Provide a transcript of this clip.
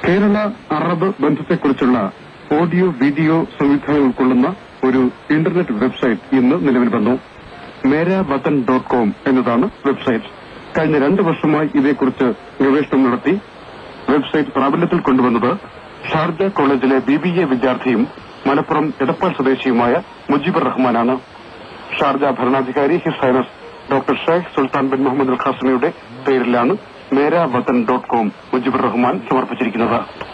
Kerala Arab ബന്ധത്തെക്കുറിച്ചുള്ള audio video സംവിധാനം ഉൾക്കൊള്ളുന്ന ഒരു ഇന്റർനെറ്റ് വെബ്സൈറ്റ് ഇന്ന് നിലവിൽ വന്നു മേരാ വതൻ ഡോട്ട് കോം എന്നതാണ് വെബ്സൈറ്റ് കഴിഞ്ഞ രണ്ട് വർഷമായി ഇതേക്കുറിച്ച് ഗവേഷണം നടത്തി വെബ്സൈറ്റ് പ്രാബല്യത്തിൽ കൊണ്ടുവന്നത് ഷാർജ കോളേജിലെ ബി ബി എ വിദ്യാർത്ഥിയും മലപ്പുറം എടപ്പാൾ സ്വദേശിയുമായ മുജീബുർ റഹ്മാനാണ് ഷാർജ ഭരണാധികാരി His Highness doctor Sheikh Sultan bin Muhammad Al ഖാസിമിയുടെ പേരിലാണ് മേരാ വതൻ ഡോട്ട് കോം മുജീബുർ റഹ്മാൻ സമർപ്പിച്ചിരിക്കുന്നത്